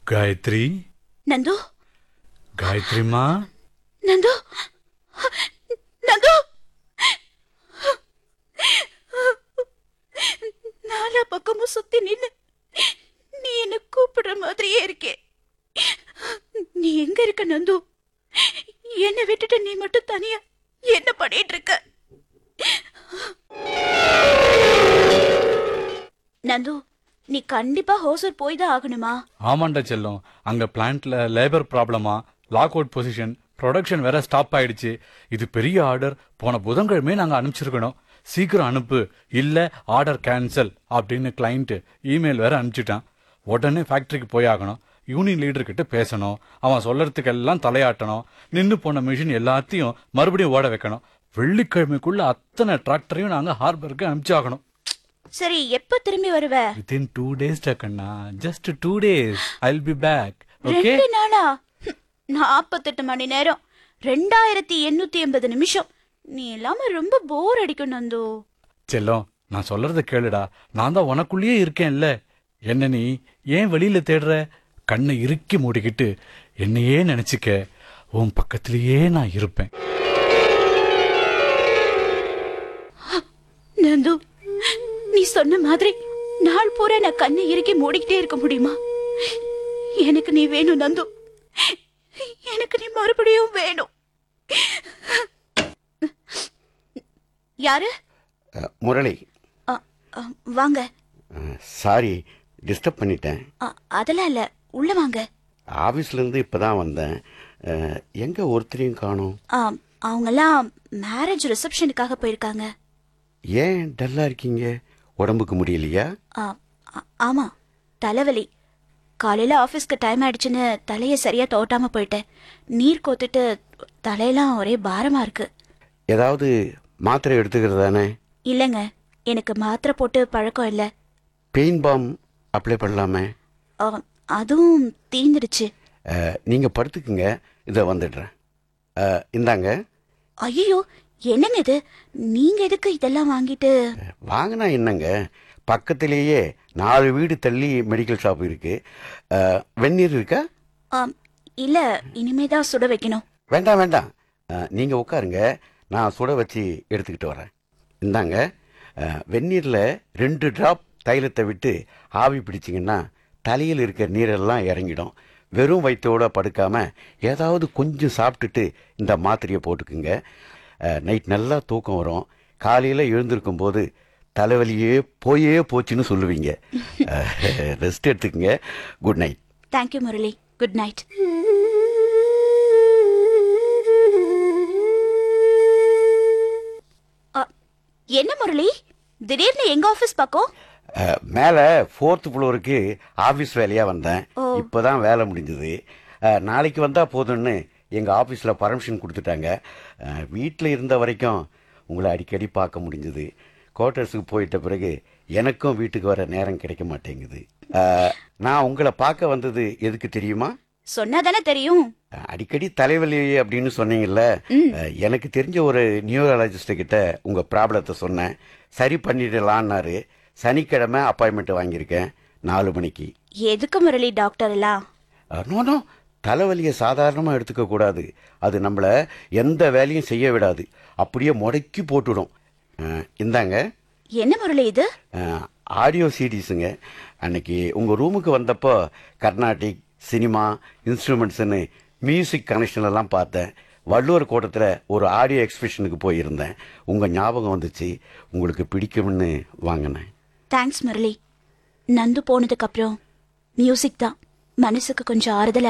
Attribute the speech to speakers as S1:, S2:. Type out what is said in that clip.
S1: காயத்ரி
S2: நந்து
S1: காயத்ரிமா
S2: நந்து நந்து நாலா பக்கமும் சுத்தி நின்னு நீ என்ன கூப்பிடுற மாதிரியே இருக்கே நீ எங்க இருக்க நந்து என்னை விட்டுட்டு நீ மட்டும் தனியா என்ன பண்ணிட்டு இருக்க நந்து நீ கண்டிப்பா ஹோசூர் போய் தான் ஆகணுமா
S1: ஆமாண்டா செல்லம் அங்க பிளான்ட்ல லேபர் ப்ராப்ளமா லாக் அவுட் பொசிஷன் ப்ரொடக்ஷன் வேற ஸ்டாப் ஆயிடுச்சு இது பெரிய ஆர்டர் போன புதன்கிழமை நாங்க அனுப்பிச்சிருக்கணும் சீக்கிரம் அனுப்பு இல்ல ஆர்டர் கேன்சல் அப்படின்னு கிளைண்ட் இமெயில் வேற அனுப்பிச்சிட்டான் உடனே ஃபேக்டரிக்கு போய் ஆகணும் யூனியன் லீடர் கிட்ட பேசணும் அவன் சொல்லறதுக்கெல்லாம் தலையாட்டணும் நின்னு போன மிஷின் எல்லாத்தையும் மறுபடியும் ஓட வைக்கணும் வெள்ளிக்கிழமைக்குள்ள அத்தனை டிராக்டரையும் நாங்க ஹார்பருக்கு அனுப்பிச்சாகணும்
S2: சரி எப்ப திரும்பி வருவ
S1: வித்தின் டூ டேஸ் டக்கண்ணா just two days I be back okay
S2: ரெண்டு நாளா நாற்பத்தெட்டு மணி நேரம் ரெண்டாயிரத்தி எண்ணூத்தி எண்பது நிமிஷம் நீ இல்லாம ரொம்ப போர் அடிக்கும் நந்து
S1: செல்லம் நான் சொல்றத கேளுடா நான் தான் உனக்குள்ளேயே இருக்கேன்ல என்ன நீ ஏன் வெளியில தேடுற கண்ணை இறுக்கி மூடிக்கிட்டு என்னையே நினைச்சுக்க உன் பக்கத்திலேயே நான் இருப்பேன்
S2: நந்து நீ சொன்ன மாதிரி நாள் பூரா நான் கண்ணை இறுக்கி மூடிக்கிட்டே இருக்க முடியுமா எனக்கு நீ வேணும் நந்து எனக்கு நீ மறுபடியும் வேணும் யாரு
S3: அ, முரளி
S2: அ, அ, வாங்க
S3: சாரி டிஸ்டர்ப் பண்ணிட்டேன்
S2: அ, அதெல்லாம் இல்ல உள்ள வாங்க
S3: ஆஃபீஸ்லேருந்து இப்போ தான் வந்தேன் எங்கே ஒருத்தரையும் காணோம்
S2: ஆம், அவங்கெல்லாம் மேரேஜ் ரிசப்ஷனுக்காக போயிருக்காங்க
S3: ஏன் டல்லாக இருக்கீங்க உடம்புக்கு முடியலையா
S2: ஆ, ஆ- ஆமா தலைவலி காலையில ஆபீஸ்க்கு டைம் ஆயிடுச்சுன்னு தலைய சரியா தோட்டாம போயிட்டேன் நீர் கோத்துட்டு தலையெல்லாம் ஒரே பாரமா இருக்கு
S3: ஏதாவது மாத்திரை எடுத்துக்கிறது தானே
S2: இல்லைங்க எனக்கு மாத்திரை போட்டு பழக்கம் இல்ல
S3: பெயின் பாம் அப்ளை பண்ணலாமே
S2: ஆ, அதுவும் தீந்துடுச்சு
S3: நீங்கள் படுத்துக்குங்க இதை வந்துடுறேன் அ, இந்தாங்க
S2: ஐயோ என்னங்க இது நீங்க எதுக்கு இதெல்லாம் வாங்கிட்டு
S3: வாங்கினா என்னங்க பக்கத்திலேயே நாலு வீடு தள்ளி மெடிக்கல் ஷாப் இருக்கு அ, வெந்நீர் இருக்கா
S2: ஆம், இல்ல இனிமேதான் சுட வைக்கணும்
S3: வேண்டாம் வேண்டாம் அஹ், நீங்க உட்காருங்க நான் சுட வச்சு எடுத்துக்கிட்டு வரேன் இந்தாங்க அஹ், வெந்நீர்ல ரெண்டு டிராப் தைலத்தை விட்டு ஆவி பிடிச்சிங்கன்னா தலையில் இருக்கிற நீரெல்லாம் இறங்கிடும் வெறும் வயிற்றோட படுக்காம ஏதாவது கொஞ்சம் சாப்பிட்டுட்டு இந்த மாத்திரையை போட்டுக்குங்க நைட் நல்லா தூக்கம் வரும் காலையில் எழுந்திருக்கும் போது தலைவலியே போயே போச்சுன்னு சொல்லுவீங்க ரெஸ்ட் எடுத்துக்கங்க good night
S2: thank you Murali good night என்ன முரளி திடீர்னு எங்க ஆபீஸ் பக்கம்
S3: அஹ், மேலே ஃபோர்த் ஃப்ளோருக்கு ஆஃபீஸ் வேலையாக வந்தேன்
S2: ஓ.
S3: இப்போ தான் வேலை முடிஞ்சது அஹ், நாளைக்கு வந்தால் போதும்னு எங்கள் ஆஃபீஸில் பர்மிஷன் கொடுத்துட்டாங்க வீட்டில் இருந்த வரைக்கும் உங்களை அடிக்கடி பார்க்க முடிஞ்சது குவார்ட்டர்ஸுக்கு போயிட்ட பிறகு எனக்கும் வீட்டுக்கு வர நேரம் கிடைக்க மாட்டேங்குது அஹ், நான் உங்களை பார்க்க வந்தது எதுக்கு தெரியுமா
S2: சொன்னாதானே தெரியும்
S3: அஹ், அடிக்கடி தலைவலி அப்படின்னு சொன்னீங்கல்ல அஹ், எனக்கு தெரிஞ்ச ஒரு நியூரலாஜிஸ்ட் கிட்ட உங்க ப்ராப்ளத்தை சொன்னேன் சரி பண்ணிடலான்னாரு சனிக்கிழமை அப்பாயின்மெண்ட் வாங்கியிருக்கேன் நாலு மணிக்கு
S2: எதுக்கு முரளி டாக்டர் எல்லாம்
S3: நோ நோ தலைவலியை சாதாரணமாக எடுத்துக்க கூடாது அது நம்மளை எந்த வேலையும் செய்ய விடாது அப்படியே முடக்கி போட்டுடும் அஹ், இந்தாங்க
S2: என்ன முரளி இது
S3: ஆடியோ சீடிஸுங்க அன்னைக்கு உங்கள் ரூமுக்கு வந்தப்போ கர்நாடிக் சினிமா இன்ஸ்ட்ருமெண்ட்ஸ்னு மியூசிக் கனெக்ஷன் எல்லாம் பார்த்தேன் வள்ளுவர் கோட்டத்தில் ஒரு ஆடியோ எக்ஸிபிஷனுக்கு போயிருந்தேன் உங்கள் ஞாபகம் வந்துச்சு உங்களுக்கு பிடிக்கும்னு வாங்கினேன்
S2: தேங்க்ஸ் முரளி நந்து போனதுக்கு அப்புறம் மியூசிக் தான் மனசுக்கு கொஞ்சம் ஆறுதலா